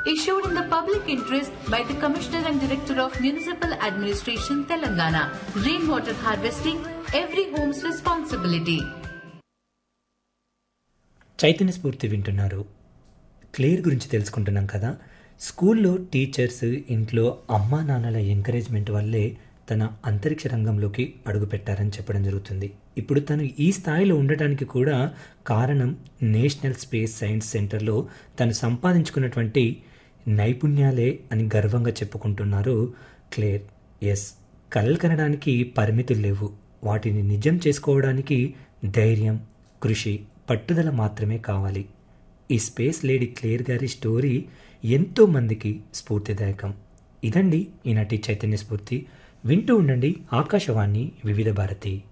issued in the public interest by the Commissioner and Director of Municipal Administration, Telangana. Rainwater harvesting, every home's responsibility. Chaitanya స్ఫూర్తి వింటున్నారు clear గురించి తెలుసుకుంటున్నాం కదా స్కూల్లో teachers ఇంట్లో అమ్మా నాన్నల ఎంకరేజ్మెంట్ వల్లే తన అంతరిక్ష రంగంలోకి అడుగుపెట్టారని చెప్పడం జరుగుతుంది ఇప్పుడు తను ఈ స్థాయిలో ఉండటానికి కూడా కారణం నేషనల్ స్పేస్ సైన్స్ సెంటర్లో తను సంపాదించుకున్నటువంటి నైపుణ్యాలే అని గర్వంగా చెప్పుకుంటున్నారు క్లేర్ ఎస్ కలలు కనడానికి పరిమితులు లేవు వాటిని నిజం చేసుకోవడానికి ధైర్యం కృషి పట్టుదల మాత్రమే కావాలి ఈ స్పేస్ లేడీ క్లియర్ గారి స్టోరీ ఎంతో మందికి స్ఫూర్తిదాయకం ఇదండి ఈనాటి చైతన్య స్ఫూర్తి వింటూ ఉండండి ఆకాశవాణి వివిధ భారతి